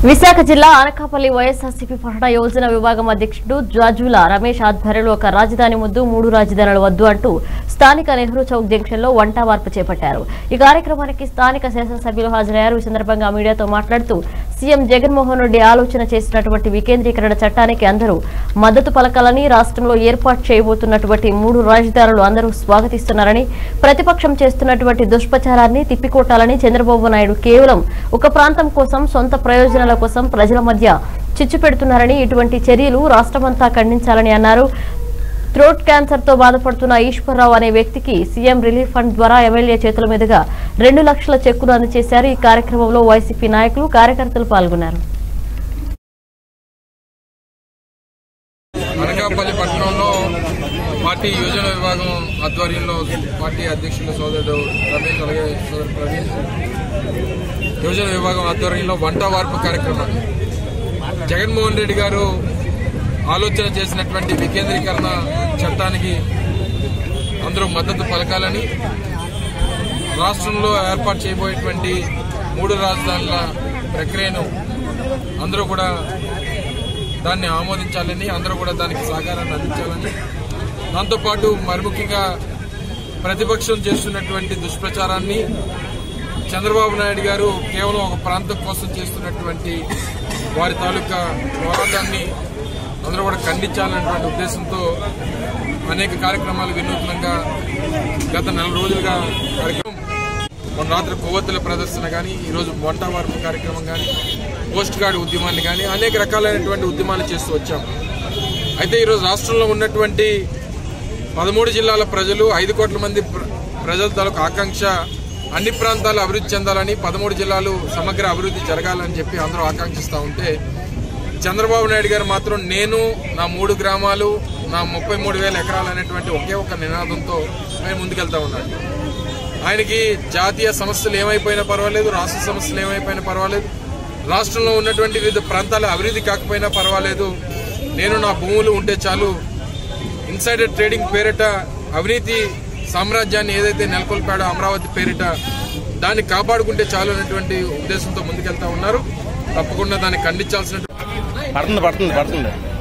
విశాఖ జిల్లా అనకాపల్లి వైఎస్ఆర్సీపీ పట్టణ యోజన విభాగం అధ్యక్షుడు జాజుల రమేష్ ఆధ్వర్యంలో ఒక రాజధాని ముద్దు మూడు రాజధానులు వద్దు అంటూ స్థానిక నెహ్రూ చౌక్ జంక్షన్ లో వంట వార్పు చేపట్టారు ఈ కార్యక్రమానికి స్థానిక శాసనసభ్యులు హాజరయ్యారు ఈ సందర్భంగా మీడియాతో మాట్లాడుతూ సీఎం జగన్మోహన్ రెడ్డి ఆలోచన చేసినటువంటి వికేంద్రీకరణ చట్టానికి అందరూ మద్దతు పలకాలని రాష్ట్రంలో ఏర్పాటు చేయబోతున్నటువంటి మూడు రాజధానులు అందరూ స్వాగతిస్తున్నారని ప్రతిపక్షం చేస్తున్నటువంటి దుష్ప్రచారాన్ని తిప్పికొట్టాలని చంద్రబాబు నాయుడు కేవలం ఒక ప్రాంతం కోసం సొంత ప్రయోజనాల కోసం ప్రజల మధ్య చిచ్చు పెడుతున్నారని ఇటువంటి చర్యలు రాష్ట్రమంతా ఖండించాలని అన్నారు థ్రోట్ క్యాన్సర్ తో బాధపడుతున్న ఈశ్వరరావు అనే వ్యక్తికి సీఎం రిలీఫ్ ఫండ్ ద్వారా ఎమ్మెల్యే చేతుల మీదుగా రెండు లక్షల చెక్కును అందజేశారు ఈ కార్యక్రమంలో వైసీపీ నాయకులు కార్యకర్తలు పాల్గొన్నారు అనకాపల్లి పట్టణంలో పార్టీ యోజన విభాగం ఆధ్వర్యంలో పార్టీ అధ్యక్షులు సోదరుడు రమేష్ అలాగే సోదరుడు ప్రవీణ్ యోజన విభాగం ఆధ్వర్యంలో వంట వార్పు కార్యక్రమం జగన్మోహన్ రెడ్డి గారు ఆలోచన చేసినటువంటి వికేంద్రీకరణ చట్టానికి అందరూ మద్దతు పలకాలని రాష్ట్రంలో ఏర్పాటు చేయబోయేటువంటి మూడు రాజధానుల ప్రక్రియను అందరూ కూడా దాన్ని ఆమోదించాలని అందరూ కూడా దానికి సహకారాన్ని అందించాలని దాంతోపాటు మరి ముఖ్యంగా ప్రతిపక్షం చేస్తున్నటువంటి దుష్ప్రచారాన్ని చంద్రబాబు నాయుడు గారు కేవలం ఒక ప్రాంతం కోసం చేస్తున్నటువంటి వారి తాలూకా పోరాటాన్ని అందరూ కూడా ఖండించాలనేటువంటి ఉద్దేశంతో అనేక కార్యక్రమాలు వినూత్నంగా గత నెల రోజులుగా కార్యక్రమం మొన్న రాత్రి కొవ్వొత్తుల ప్రదర్శన కానీ ఈరోజు వంట వార్పు కార్యక్రమం కానీ పోస్ట్ కార్డు ఉద్యమాన్ని కానీ అనేక రకాలైనటువంటి ఉద్యమాలు చేస్తూ వచ్చాం అయితే ఈరోజు రాష్ట్రంలో ఉన్నటువంటి పదమూడు జిల్లాల ప్రజలు ఐదు కోట్ల మంది ప్ర- ప్రజల తాలూకు ఆకాంక్ష అన్ని ప్రాంతాలు అభివృద్ధి చెందాలని పదమూడు జిల్లాలు సమగ్ర అభివృద్ధి జరగాలని చెప్పి అందరూ ఆకాంక్షిస్తూ ఉంటే చంద్రబాబు నాయుడు గారు మాత్రం నేను నా మూడు గ్రామాలు నా ముప్పై మూడు వేల ఎకరాలు అనేటువంటి ఒకే ఒక నినాదంతో ఆయన ముందుకెళ్తా ఉన్నాడు ఆయనకి జాతీయ సమస్యలు ఏమైపోయినా పర్వాలేదు రాష్ట్ర సమస్యలు ఏమైపోయినా పర్వాలేదు రాష్ట్రంలో ఉన్నటువంటి వివిధ ప్రాంతాల అభివృద్ధి కాకపోయినా పర్వాలేదు నేను నా భూములు ఉంటే చాలు ఇన్సైడర్ ట్రేడింగ్ పేరిట అవినీతి సామ్రాజ్యాన్ని ఏదైతే నెలకొల్పాడో అమరావతి పేరిట దాన్ని కాపాడుకుంటే చాలు అనేటువంటి ఉద్దేశంతో ముందుకెళ్తా ఉన్నారు తప్పకుండా దాన్ని ఖండించాల్సిన పడుతుంది పడుతుంది పడుతుంది